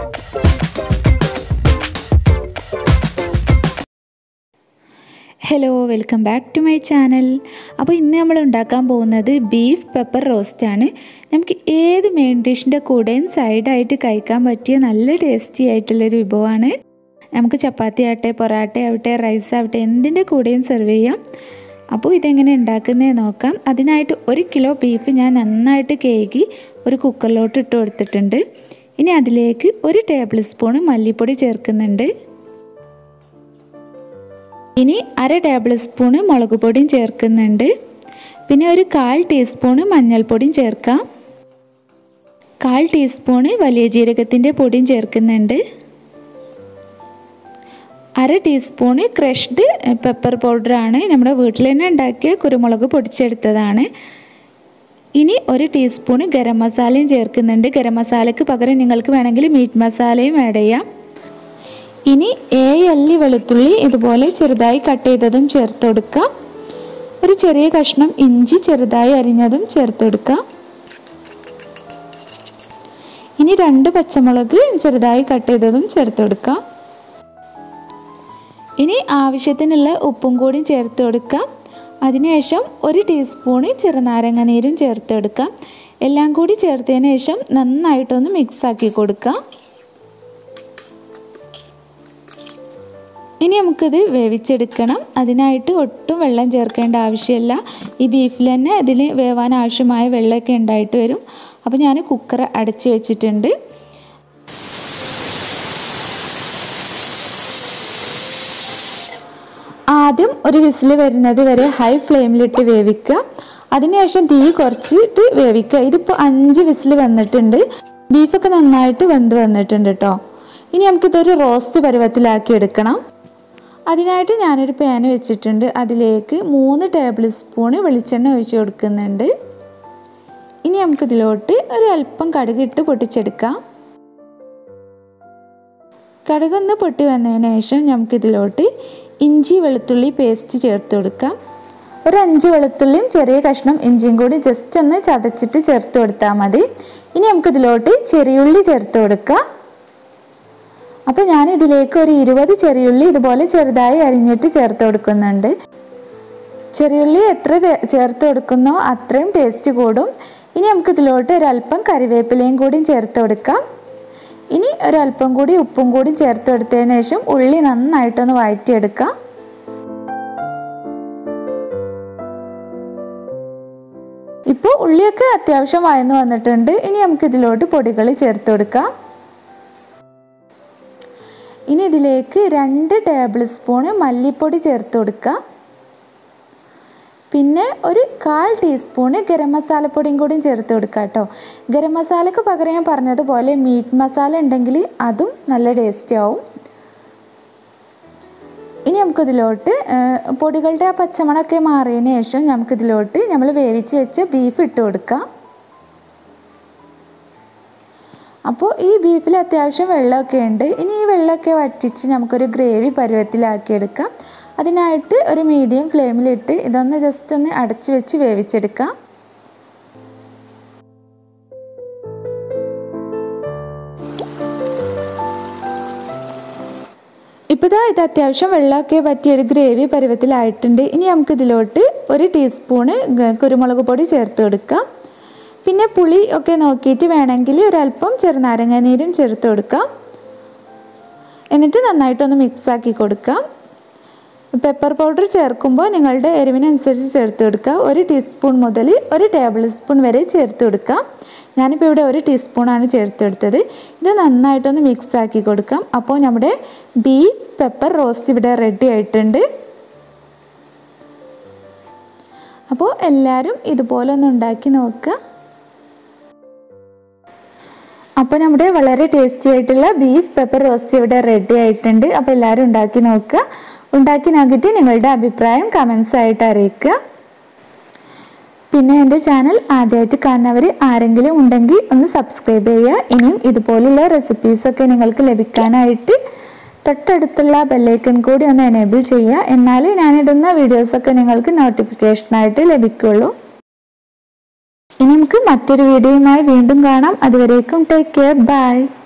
hello welcome back to my channel അപ്പോൾ ഇന്ന് നമ്മൾ ഉണ്ടാക്കാൻ പോകുന്നത് ബീഫ് പെപ്പർ റോസ്റ്റാണ് നമുക്ക് ഏത് മെയിൻ ഡിഷിൻ്റെ കൂടെയും സൈഡായിട്ട് കഴിക്കാൻ പറ്റിയ നല്ല ടേസ്റ്റി ആയിട്ടുള്ളൊരു വിഭവമാണ് നമുക്ക് ചപ്പാത്തി ആവട്ടെ പൊറാട്ട ആവട്ടെ റൈസ് ആവട്ടെ എന്തിൻ്റെ കൂടെയും സെർവ് ചെയ്യാം അപ്പോൾ ഇതെങ്ങനെ ഉണ്ടാക്കുന്നത് നോക്കാം അതിനായിട്ട് ഒരു കിലോ ബീഫ് ഞാൻ നന്നായിട്ട് കേകി ഒരു കുക്കറിലോട്ട് ഇട്ട് കൊടുത്തിട്ടുണ്ട് ഇനി അതിലേക്ക് ഒരു ടേബിൾ സ്പൂൺ മല്ലിപ്പൊടി ചേർക്കുന്നുണ്ട് ഇനി അര ടേബിൾ സ്പൂണ് മുളക് പൊടിയും ചേർക്കുന്നുണ്ട് പിന്നെ ഒരു കാൽ ടീസ്പൂണ് മഞ്ഞൾപ്പൊടിയും ചേർക്കാം കാൽ ടീസ്പൂണ് വലിയ ജീരകത്തിൻ്റെ പൊടിയും ചേർക്കുന്നുണ്ട് അര ടീസ്പൂണ് ക്രഷ്ഡ് പെപ്പർ പൗഡറാണ് നമ്മുടെ വീട്ടിൽ തന്നെ ഉണ്ടാക്കിയ കുരുമുളക് പൊടിച്ചെടുത്തതാണ് ഇനി ഒരു ടീസ്പൂണ് ഗരം മസാലയും ചേർക്കുന്നുണ്ട് ഗരം മസാലയ്ക്ക് പകരം നിങ്ങൾക്ക് വേണമെങ്കിൽ മീറ്റ് മസാലയും ആഡ് ചെയ്യാം ഇനി ഏഴ് അല്ലി വെളുത്തുള്ളി ഇതുപോലെ ചെറുതായി കട്ട് ചെയ്തതും ചേർത്ത് കൊടുക്കാം ഒരു ചെറിയ കഷ്ണം ഇഞ്ചി ചെറുതായി അരിഞ്ഞതും ചേർത്ത് കൊടുക്കാം ഇനി രണ്ട് പച്ചമുളക് ചെറുതായി കട്ട് ചെയ്തതും ചേർത്ത് കൊടുക്കാം ഇനി ആവശ്യത്തിനുള്ള ഉപ്പും കൂടി ചേർത്ത് കൊടുക്കാം അതിനുശേഷം ഒരു ടീസ്പൂണ് ചെറുനാരങ്ങ നീരും ചേർത്ത് കൊടുക്കാം എല്ലാം കൂടി ചേർത്തതിന് ശേഷം നന്നായിട്ടൊന്ന് മിക്സാക്കി കൊടുക്കാം ഇനി നമുക്കിത് വേവിച്ചെടുക്കണം അതിനായിട്ട് ഒട്ടും വെള്ളം ചേർക്കേണ്ട ആവശ്യമില്ല ഈ ബീഫിൽ തന്നെ ഇതിൽ വേവാൻ ആവശ്യമായ വെള്ളമൊക്കെ ഉണ്ടായിട്ട് വരും അപ്പോൾ ഞാൻ കുക്കർ അടച്ച് വെച്ചിട്ടുണ്ട് ആദ്യം ഒരു വിസിൽ വരുന്നത് വരെ ഹൈ ഫ്ലെയിമിലിട്ട് വേവിക്കുക അതിനുശേഷം തീ കുറച്ചിട്ട് വേവിക്കുക ഇതിപ്പോൾ അഞ്ച് വിസിൽ വന്നിട്ടുണ്ട് ബീഫൊക്കെ നന്നായിട്ട് വെന്ത് വന്നിട്ടുണ്ട് കേട്ടോ ഇനി നമുക്കിതൊരു റോസ്റ്റ് പരുവത്തിലാക്കി എടുക്കണം അതിനായിട്ട് ഞാനൊരു പാൻ വെച്ചിട്ടുണ്ട് അതിലേക്ക് മൂന്ന് ടേബിൾ സ്പൂണ് വെളിച്ചെണ്ണ ഒഴിച്ച് കൊടുക്കുന്നുണ്ട് ഇനി നമുക്കിതിലോട്ട് ഒരു അല്പം കടുകിട്ട് പൊട്ടിച്ചെടുക്കാം കടുകൊന്ന് പൊട്ടി വന്നതിന് ശേഷം നമുക്കിതിലോട്ട് ഇഞ്ചി വെളുത്തുള്ളി പേസ്റ്റ് ചേർത്ത് കൊടുക്കാം ഒരു അഞ്ച് വെളുത്തുള്ളിയും ചെറിയ കഷ്ണം ഇഞ്ചിയും കൂടി ജസ്റ്റ് ഒന്ന് ചതച്ചിട്ട് ചേർത്ത് കൊടുത്താൽ മതി ഇനി നമുക്കിതിലോട്ട് ചെറിയുള്ളി ചേർത്ത് കൊടുക്കാം അപ്പോൾ ഞാൻ ഇതിലേക്ക് ഒരു ഇരുപത് ചെറിയുള്ളി ഇതുപോലെ ചെറുതായി അരിഞ്ഞിട്ട് ചേർത്ത് കൊടുക്കുന്നുണ്ട് ചെറിയുള്ളി എത്ര ചേർത്ത് കൊടുക്കുന്നോ അത്രയും ടേസ്റ്റ് കൂടും ഇനി നമുക്ക് ഇതിലോട്ട് ഒരല്പം കറിവേപ്പിലയും കൂടി ചേർത്ത് കൊടുക്കാം ഇനി ഒരല്പം കൂടി ഉപ്പും കൂടി ചേർത്ത് കൊടുത്തതിന് ശേഷം ഉള്ളി നന്നായിട്ടൊന്ന് വഴറ്റിയെടുക്കാം ഇപ്പോൾ ഉള്ളിയൊക്കെ അത്യാവശ്യം വയന്ന് വന്നിട്ടുണ്ട് ഇനി നമുക്ക് ഇതിലോട്ട് പൊടികൾ ചേർത്ത് കൊടുക്കാം ഇനി ഇതിലേക്ക് രണ്ട് ടേബിൾ സ്പൂണ് മല്ലിപ്പൊടി ചേർത്ത് കൊടുക്കുക പിന്നെ ഒരു കാൽ ടീസ്പൂണ് ഗരം മസാലപ്പൊടിയും കൂടിയും ചേർത്ത് കൊടുക്കുക കേട്ടോ ഗരം മസാലയ്ക്ക് പകരം ഞാൻ പറഞ്ഞതുപോലെ മീറ്റ് മസാല ഉണ്ടെങ്കിൽ അതും നല്ല ടേസ്റ്റ് ആവും ഇനി നമുക്കിതിലോട്ട് പൊടികളുടെ ആ പച്ചമണമൊക്കെ മാറിയതിന് ശേഷം നമുക്കിതിലോട്ട് നമ്മൾ വേവിച്ച് വെച്ച ബീഫ് ഇട്ട് കൊടുക്കാം അപ്പോൾ ഈ ബീഫിൽ അത്യാവശ്യം വെള്ളമൊക്കെ ഉണ്ട് ഇനി ഈ വെള്ളമൊക്കെ വറ്റിച്ച് നമുക്കൊരു ഗ്രേവി പരുവത്തിലാക്കിയെടുക്കാം അതിനായിട്ട് ഒരു മീഡിയം ഫ്ലെയിമിലിട്ട് ഇതൊന്ന് ജസ്റ്റ് ഒന്ന് അടച്ചു വെച്ച് വേവിച്ചെടുക്കാം ഇപ്പോൾ ഇതാ ഇത് അത്യാവശ്യം വെള്ളമൊക്കെ പറ്റിയ ഒരു ഗ്രേവി പരുവത്തിലായിട്ടുണ്ട് ഇനി നമുക്കിതിലോട്ട് ഒരു ടീസ്പൂണ് കുരുമുളക് പൊടി ചേർത്ത് കൊടുക്കാം പിന്നെ പുളി ഒക്കെ നോക്കിയിട്ട് വേണമെങ്കിൽ ഒരല്പം ചെറുനാരങ്ങ നീരും ചേർത്ത് കൊടുക്കാം എന്നിട്ട് നന്നായിട്ടൊന്ന് മിക്സാക്കി കൊടുക്കാം പെപ്പർ പൗഡർ ചേർക്കുമ്പോൾ നിങ്ങളുടെ എരിവിനനുസരിച്ച് ചേർത്ത് കൊടുക്കുക ഒരു ടീസ്പൂൺ മുതൽ ഒരു ടേബിൾ സ്പൂൺ വരെ ചേർത്ത് കൊടുക്കാം ഞാനിപ്പോൾ ഇവിടെ ഒരു ടീസ്പൂണാണ് ചേർത്ത് കൊടുത്തത് ഇത് നന്നായിട്ടൊന്ന് മിക്സാക്കി കൊടുക്കാം അപ്പോൾ നമ്മുടെ ബീഫ് പെപ്പർ റോസ്റ്റ് ഇവിടെ റെഡി ആയിട്ടുണ്ട് അപ്പോൾ എല്ലാവരും ഇതുപോലെ ഒന്ന് ഉണ്ടാക്കി നോക്കുക അപ്പോൾ നമ്മുടെ വളരെ ടേസ്റ്റി ആയിട്ടുള്ള ബീഫ് പെപ്പർ റോസ്റ്റ് ഇവിടെ റെഡി ആയിട്ടുണ്ട് അപ്പോൾ എല്ലാവരും ഉണ്ടാക്കി നോക്കുക ഉണ്ടാക്കി നോക്കിയിട്ട് നിങ്ങളുടെ അഭിപ്രായം കമൻസ് ആയിട്ട് അറിയിക്കുക പിന്നെ എൻ്റെ ചാനൽ ആദ്യമായിട്ട് കാണുന്നവർ ആരെങ്കിലും ഉണ്ടെങ്കിൽ ഒന്ന് സബ്സ്ക്രൈബ് ചെയ്യുക ഇനിയും ഇതുപോലുള്ള റെസിപ്പീസൊക്കെ നിങ്ങൾക്ക് ലഭിക്കാനായിട്ട് തൊട്ടടുത്തുള്ള ബെല്ലൈക്കൺ കൂടി ഒന്ന് എനേബിൾ ചെയ്യുക എന്നാലേ ഞാനിടുന്ന വീഡിയോസൊക്കെ നിങ്ങൾക്ക് നോട്ടിഫിക്കേഷനായിട്ട് ലഭിക്കുള്ളൂ ഇനി നമുക്ക് മറ്റൊരു വീഡിയോയുമായി വീണ്ടും കാണാം അതുവരേക്കും ടേക്ക് കെയർ ബൈ